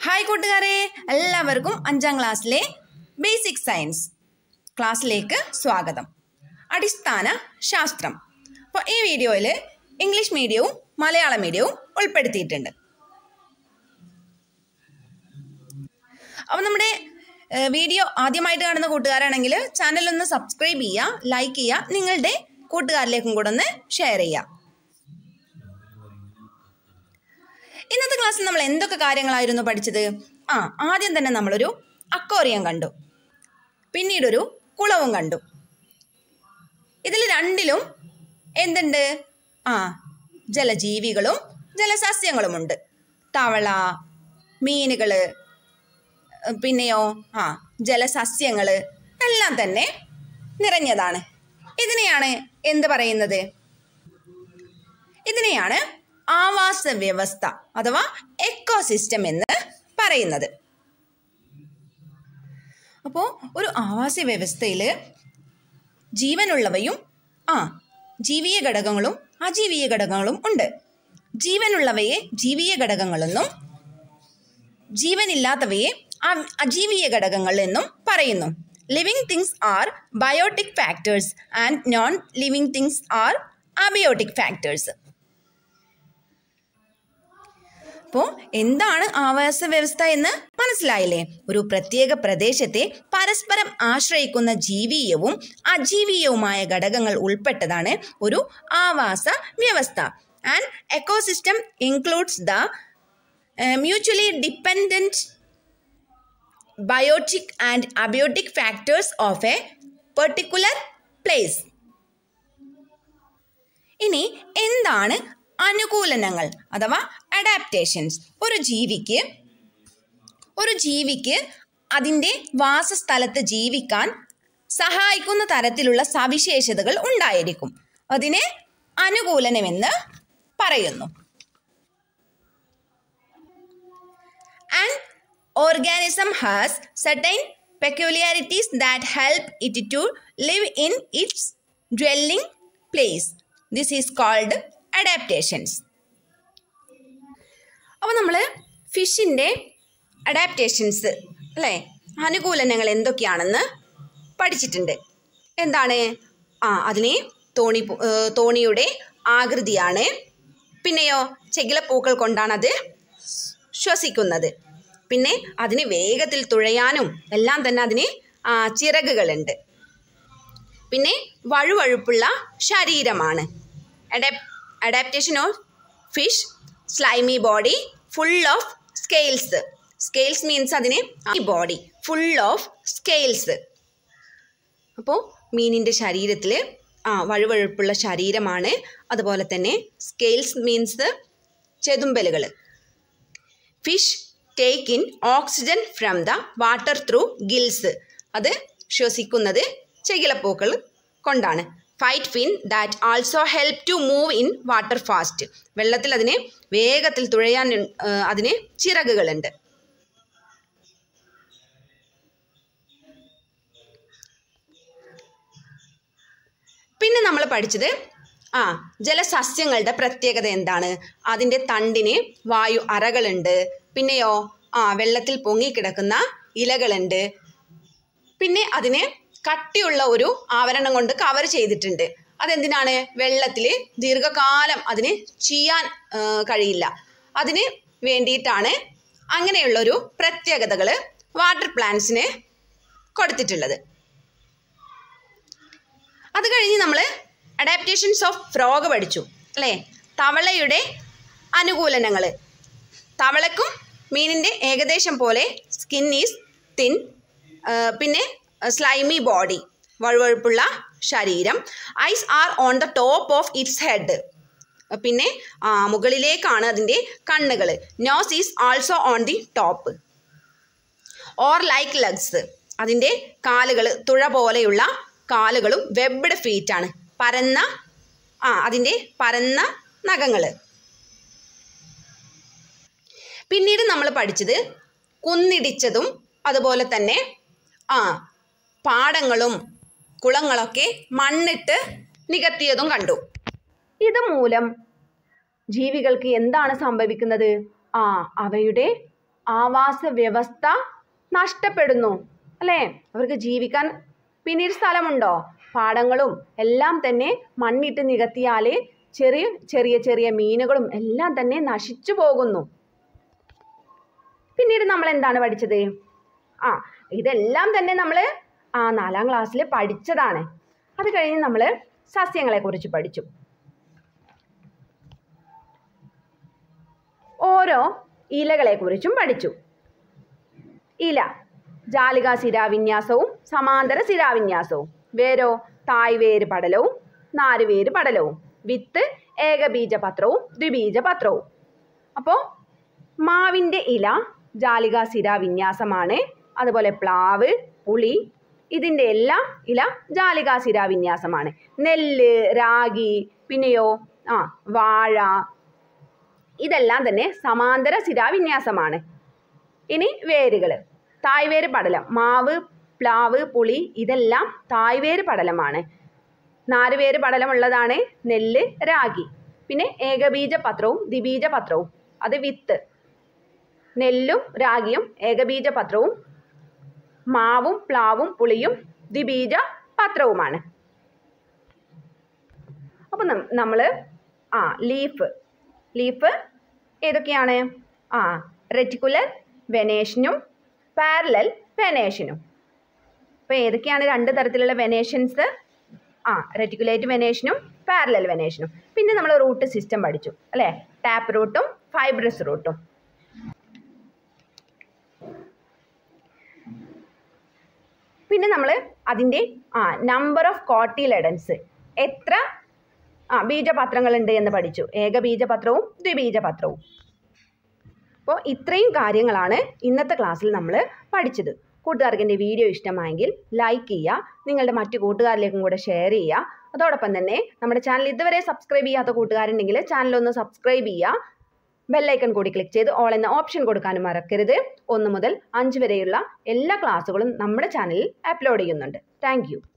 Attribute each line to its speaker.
Speaker 1: Hi കൂട്ടുകാരെ എല്ലാവർക്കും അഞ്ചാം ക്ലാസ്സിലെ ബേസിക് സയൻസ് ക്ലാസ്സിലേക്ക് സ്വാഗതം അടിസ്ഥാന ശാസ്ത്രം അപ്പോൾ ഈ വീഡിയോയിൽ ഇംഗ്ലീഷ് മീഡിയവും മലയാളം മീഡിയവും ഉൾപ്പെടുത്തിയിട്ടുണ്ട് അപ്പോൾ നമ്മുടെ ഏഹ്, വീഡിയോ ആദ്യമായിട്ട് കാണുന്ന കൂട്ടുകാരാണെങ്കിൽ ചാനൽ ഒന്ന് സബ്സ്ക്രൈബ് ചെയ്യുക ലൈക്ക് ചെയ്യുക നിങ്ങളുടെ കൂട്ടുകാരിലേക്കും കൂടെ ഒന്ന് ഷെയർ ചെയ്യുക ഇന്നത്തെ ക്ലാസ്സിൽ നമ്മൾ എന്തൊക്കെ കാര്യങ്ങളായിരുന്നു പഠിച്ചത് ആ ആദ്യം തന്നെ നമ്മളൊരു അക്വേറിയം കണ്ടു പിന്നീടൊരു കുളവും കണ്ടു ഇതിൽ രണ്ടിലും എന്തുണ്ട് ആ ജലജീവികളും ജലസസ്യങ്ങളുമുണ്ട് തവള മീനുകൾ പിന്നെയോ ആ ജലസസ്യങ്ങൾ എല്ലാം തന്നെ നിറഞ്ഞതാണ് ഇതിനെയാണ് എന്ത് പറയുന്നത് ഇതിനെയാണ് ആവാസ വ്യവസ്ഥ അഥവാ എക്കോസിസ്റ്റം എന്ന് പറയുന്നത് അപ്പോൾ ഒരു ആവാസ വ്യവസ്ഥയിൽ ജീവനുള്ളവയും ആ ജീവീയ ഘടകങ്ങളും അജീവീയ ഘടകങ്ങളും ഉണ്ട് ജീവനുള്ളവയെ ജീവീയ ഘടകങ്ങളെന്നും ജീവനില്ലാത്തവയെ അ- അജീവീയ ഘടകങ്ങൾ എന്നും പറയുന്നു living things are biotic factors and non living things are abiotic factors അപ്പോൾ എന്താണ് ആവാസ വ്യവസ്ഥ എന്ന് മനസ്സിലായില്ലേ ഒരു പ്രത്യേക പ്രദേശത്തെ പരസ്പരം ആശ്രയിക്കുന്ന ജീവീയവും അജീവീയവുമായ ഘടകങ്ങൾ ഉൾപ്പെട്ടതാണ് ഒരു ആവാസ വ്യവസ്ഥ and ecosystem includes the mutually dependent biotic and abiotic factors of a particular place ഇനി എന്താണ് അനുകൂലനങ്ങൾ അഥവാ അഡാപ്റ്റേഷൻസ് ഒരു ജീവിക്ക് ഒരു ജീവിക്ക് അതിൻ്റെ വാസസ്ഥലത്ത് ജീവിക്കാൻ സഹായിക്കുന്ന തരത്തിലുള്ള സവിശേഷതകൾ ഉണ്ടായിരിക്കും അതിനെ അനുകൂലനമെന്ന് പറയുന്നു An organism has certain peculiarities that help it to live in its dwelling place. This is called adaptations. അപ്പോൾ നമ്മൾ ഫിഷിൻ്റെ അഡാപ്റ്റേഷൻസ് അല്ലേ അനുകൂലനങ്ങൾ എന്തൊക്കെയാണെന്ന് പഠിച്ചിട്ടുണ്ട് എന്താണ് ആ അതിനെ തോണി പോ- ഏർ തോണിയുടെ ആകൃതിയാണ് പിന്നെയോ ചെകിലപ്പൂക്കൾ കൊണ്ടാണ് അത് ശ്വസിക്കുന്നത് പിന്നെ അതിന് വേഗത്തിൽ തുഴയാനും എല്ലാം തന്നെ അതിന് ആ, ചിറകുകളുണ്ട് പിന്നെ വഴുവഴുപ്പുള്ള ശരീരമാണ് adapt adaptation of fish slimy body full of scales scales means അതിന് ഈ ബോഡി ഫുൾ ഓഫ് സ്കെയിൽസ് അപ്പോൾ മീനിൻ്റെ ശരീരത്തിൽ ആ വഴുവഴുപ്പുള്ള ശരീരമാണ് അതുപോലെ തന്നെ സ്കെയിൽസ് മീൻസ് ചെതുമ്പലുകൾ fish take in oxygen from the water through gills അത് ശ്വസിക്കുന്നത് ചെകിളപ്പൂക്കൾ കൊണ്ടാണ് fight fin that also help to move in water fast വെള്ളത്തിൽ അതിന് വേഗത്തിൽ തുഴയാൻ ആ, അതിന് ചിറകുകളുണ്ട് പിന്നെ നമ്മൾ പഠിച്ചത് ആ ജലസസ്യങ്ങളുടെ പ്രത്യേകത എന്താണ് അതിൻ്റെ തണ്ടിന് വായു അറകളുണ്ട് പിന്നെയോ ആ വെള്ളത്തിൽ പൊങ്ങിക്കിടക്കുന്ന ഇലകളുണ്ട് പിന്നെ അതിന് കട്ടിയുള്ള ഒരു ആവരണം കൊണ്ട് കവർ ചെയ്തിട്ടുണ്ട് അതെന്തിനാണ് വെള്ളത്തിൽ ദീർഘകാലം അതിന് ചെയ്യാൻ ആ, കഴിയില്ല അതിന് വേണ്ടിയിട്ടാണ് അങ്ങനെയുള്ളൊരു പ്രത്യേകതകൾ വാട്ടർ പ്ലാന്റ്സിന് കൊടുത്തിട്ടുള്ളത് അത് കഴിഞ്ഞ് നമ്മൾ അഡാപ്റ്റേഷൻസ് ഓഫ് ഫ്രോഗ് പഠിച്ചു അല്ലേ തവളയുടെ അനുകൂലനങ്ങൾ തവളക്കും മീനിൻ്റെ ഏകദേശം പോലെ സ്കിൻ ഈസ് തിൻ പിന്നെ സ്ലൈമി ബോഡി വഴുവഴുപ്പുള്ള ശരീരം eyes are on the top of its head പിന്നെ ആ, മുകളിലേക്കാണ് അതിൻ്റെ കണ്ണുകൾ nose is also on the top or like legs അതിൻ്റെ കാലുകൾ തുഴ പോലെയുള്ള കാലുകളും വെബ്ഡ് ഫീറ്റ് ആണ് പരന്ന ആ അതിൻ്റെ പരന്ന നഖങ്ങൾ പിന്നീട് നമ്മൾ പഠിച്ചത് കുന്നിടിച്ചതും അതുപോലെ തന്നെ ആ പാടങ്ങളും കുളങ്ങളൊക്കെ മണ്ണിട്ട് നികത്തിയതും കണ്ടു ഇതുമൂലം ജീവികൾക്ക് എന്താണ് സംഭവിക്കുന്നത് ആ അവയുടെ ആവാസ വ്യവസ്ഥ നഷ്ടപ്പെടുന്നു അല്ലേ അവർക്ക് ജീവിക്കാൻ പിന്നീട് സ്ഥലമുണ്ടോ പാടങ്ങളും എല്ലാം തന്നെ മണ്ണിട്ട് നികത്തിയാൽ ചെറിയ ചെറിയ ചെറിയ മീനുകളും എല്ലാം തന്നെ നശിച്ചു പോകുന്നു പിന്നീട് നമ്മൾ എന്താണ് പഠിച്ചത് ആ ഇതെല്ലാം തന്നെ നമ്മൾ ആ നാലാം ക്ലാസ്സിൽ പഠിച്ചതാണ് അത് കഴിഞ്ഞ് നമ്മൾ സസ്യങ്ങളെക്കുറിച്ച് പഠിച്ചു ഓരോ ഇലകളെക്കുറിച്ചും പഠിച്ചു ഇല ജാലിക ശിരാവിന്യാസവും സമാന്തര ശിരാവിന്യാസവും വേരോ തായ്വേര് പടലവും നാരുവേര് പടലവും വിത്ത് ഏകബീജപത്രവും ദ്വിബീജപത്രവും അപ്പോൾ മാവിൻ്റെ ഇല ജാലിക ശിരാവിന്യാസമാണ് അതുപോലെ പ്ലാവ് പുളി ഇതിൻ്റെ എല്ലാം ഇല ജാലിക ശിരാവിന്യാസമാണ് നെല്ല് രാഗി പിന്നെയോ ആ വാഴ ഇതെല്ലാം തന്നെ സമാന്തര ശിരാവിന്യാസമാണ് ഇനി വേരുകൾ തായ്വേര് പടലം മാവ് പ്ലാവ് പുളി ഇതെല്ലാം തായ്വേര് പടലമാണ് നാലുവേര് പടലമുള്ളതാണ് നെല്ല് രാഗി പിന്നെ ഏകബീജ പത്രവും ദ്വിബീജ പത്രവും അത് വിത്ത് നെല്ലും രാഗിയും ഏകബീജ പത്രവും മാവും പ്ലാവും പുളിയും ദ്വിബീജ പത്രവുമാണ് അപ്പം നമ്മൾ ആ ലീഫ് ലീഫ് ഏതൊക്കെയാണ് ആ റെറ്റിക്കുലർ വെനേഷനും പാരലൽ വെനേഷനും അപ്പോൾ ഏതൊക്കെയാണ് രണ്ട് തരത്തിലുള്ള വെനേഷൻസ് ആ റെറ്റിക്കുലേറ്റ് വെനേഷനും പാരലൽ വെനേഷനും പിന്നെ നമ്മൾ റൂട്ട് സിസ്റ്റം പഠിച്ചു അല്ലേ ടാപ്പ് റൂട്ടും ഫൈബ്രസ് റൂട്ടും പിന്നെ നമ്മൾ അതിൻ്റെ ആ നമ്പർ ഓഫ് കോട്ടിലെഡൻസ് എത്ര ആ ബീജപത്രങ്ങളുണ്ട് എന്ന് പഠിച്ചു ഏകബീജപത്രവും ദ്വിബീജപത്രവും അപ്പോൾ ഇത്രയും കാര്യങ്ങളാണ് ഇന്നത്തെ ക്ലാസ്സിൽ നമ്മൾ പഠിച്ചത് കൂട്ടുകാർക്ക് എൻ്റെ വീഡിയോ ഇഷ്ടമായെങ്കിൽ ലൈക്ക് ചെയ്യുക നിങ്ങളുടെ മറ്റു കൂട്ടുകാരിലേക്കും കൂടെ ഷെയർ ചെയ്യുക അതോടൊപ്പം തന്നെ നമ്മുടെ ചാനൽ ഇതുവരെ സബ്സ്ക്രൈബ് ചെയ്യാത്ത കൂട്ടുകാരുണ്ടെങ്കിൽ ചാനൽ ഒന്ന് സബ്സ്ക്രൈബ് ചെയ്യുക ബെല്ലൈക്കൺ കൂടി ക്ലിക്ക് ചെയ്ത് ഓൾ എന്ന ഓപ്ഷൻ കൊടുക്കാനും മറക്കരുത് ഒന്ന് മുതൽ അഞ്ച് വരെയുള്ള എല്ലാ ക്ലാസ്സുകളും നമ്മുടെ ചാനലിൽ അപ്ലോഡ് ചെയ്യുന്നുണ്ട് താങ്ക്